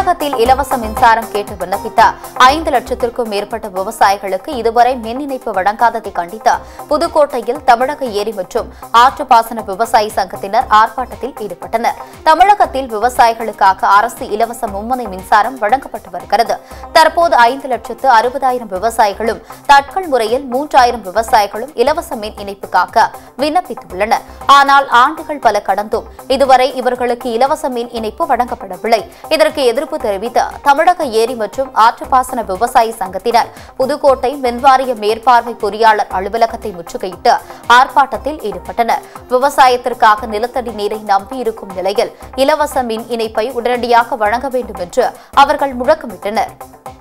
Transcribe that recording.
தமிழகத்தில் இலவச மின்சாரம் கேட்டு விண்ணப்பித்த ஐந்து லட்சத்திற்கும் மேற்பட்ட விவசாயிகளுக்கு இதுவரை மின் இணைப்பு வழங்காததை கண்டித்து புதுக்கோட்டையில் தமிழக ஏரி மற்றும் ஆற்றுப்பாசன விவசாயி சங்கத்தினர் ஆர்ப்பாட்டத்தில் ஈடுபட்டனர் தமிழகத்தில் விவசாயிகளுக்காக அரசு இலவச மும்முனை மின்சாரம் வழங்கப்பட்டு வருகிறது தற்போது ஐந்து லட்சத்து அறுபதாயிரம் விவசாயிகளும் தட்கல் முறையில் மூன்றாயிரம் விவசாயிகளும் இலவச மின் இணைப்புக்காக விண்ணப்பித்துள்ளனர் ஆனால் ஆண்டுகள் பல கடந்தும் இதுவரை இவர்களுக்கு இலவச மின் இணைப்பு வழங்கப்படவில்லை இதற்கு எதிர்ப்பு தெரிவித்து தமிழக ஏரி மற்றும் ஆற்றுப்பாசன விவசாயி சங்கத்தினர் புதுக்கோட்டை மின்வாரிய மேற்பார்வை பொறியாளர் அலுவலகத்தை முற்றுகையிட்டு ஆர்ப்பாட்டத்தில் ஈடுபட்டனர் விவசாயத்திற்காக நிலத்தடி நீரை நம்பியிருக்கும் நிலையில் இலவச மின் இணைப்பை உடனடியாக வழங்க வேண்டும் என்று அவர்கள் முழக்கமிட்டனர்